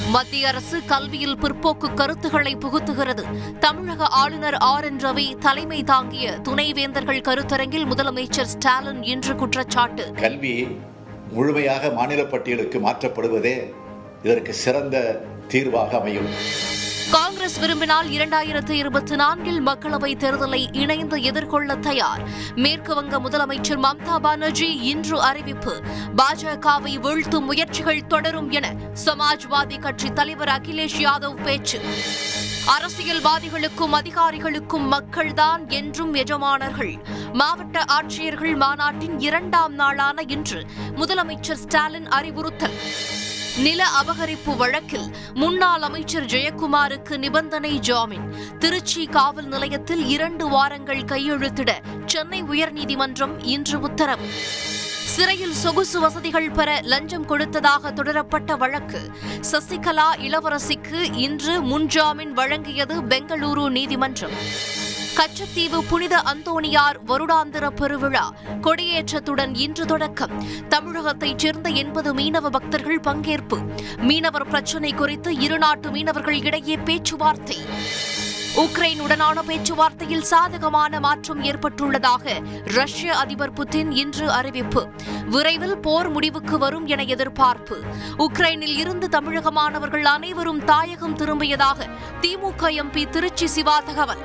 மத்திய அரசு கல்வியில் பிற்போக்கு கருத்துக்களை புகுத்துகிறது தமிழக ஆளுநர் ஆர் என் ரவி தலைமை தாங்கிய துணைவேந்தர்கள் கருத்தரங்கில் முதலமைச்சர் ஸ்டாலின் இன்று குற்றச்சாட்டு கல்வி முழுமையாக மாநில பட்டியலுக்கு மாற்றப்படுவதே இதற்கு சிறந்த தீர்வாக அமையும் காங்கிரஸ் விரும்பினால் இரண்டாயிரத்து இருபத்தி நான்கில் மக்களவைத் தேர்தலை இணைந்து எதிர்கொள்ள தயார் மேற்கு வங்க முதலமைச்சர் மம்தா பானர்ஜி இன்று அறிவிப்பு பாஜகவை வீழ்த்தும் முயற்சிகள் தொடரும் என சமாஜ்வாதி கட்சி தலைவர் அகிலேஷ் யாதவ் பேச்சு அரசியல்வாதிகளுக்கும் அதிகாரிகளுக்கும் மக்கள்தான் என்றும் எஜமானர்கள் மாவட்ட ஆட்சியர்கள் மாநாட்டின் இரண்டாம் நாளான இன்று முதலமைச்சர் ஸ்டாலின் அறிவுறுத்தல் நில அபகரிப்பு வழக்கில் முன்னாள் அமைச்சர் ஜெயக்குமாருக்கு நிபந்தனை ஜாமீன் திருச்சி காவல் நிலையத்தில் இரண்டு வாரங்கள் கையெழுத்திட சென்னை உயர்நீதிமன்றம் இன்று உத்தரவு சிறையில் சொகுசு வசதிகள் பெற லஞ்சம் கொடுத்ததாக தொடரப்பட்ட வழக்கு சசிகலா இளவரசிக்கு இன்று முன்ஜாமீன் வழங்கியது பெங்களூரு நீதிமன்றம் கச்சத்தீவு புனித அந்தோணியார் வருடாந்திர பெருவிழா கொடியேற்றத்துடன் இன்று தொடக்கம் தமிழகத்தைச் சேர்ந்த எண்பது மீனவ பக்தர்கள் பங்கேற்பு மீனவர் பிரச்சினை குறித்து இருநாட்டு மீனவர்கள் இடையே பேச்சுவார்த்தை உக்ரைனுடனான பேச்சுவார்த்தையில் சாதகமான மாற்றம் ஏற்பட்டுள்ளதாக ரஷ்ய அதிபர் புதின் இன்று அறிவிப்பு விரைவில் போர் முடிவுக்கு வரும் என எதிர்பார்ப்பு உக்ரைனில் இருந்து தமிழக மாணவர்கள் அனைவரும் தாயகம் திரும்பியதாக திமுக எம்பி திருச்சி சிவா தகவல்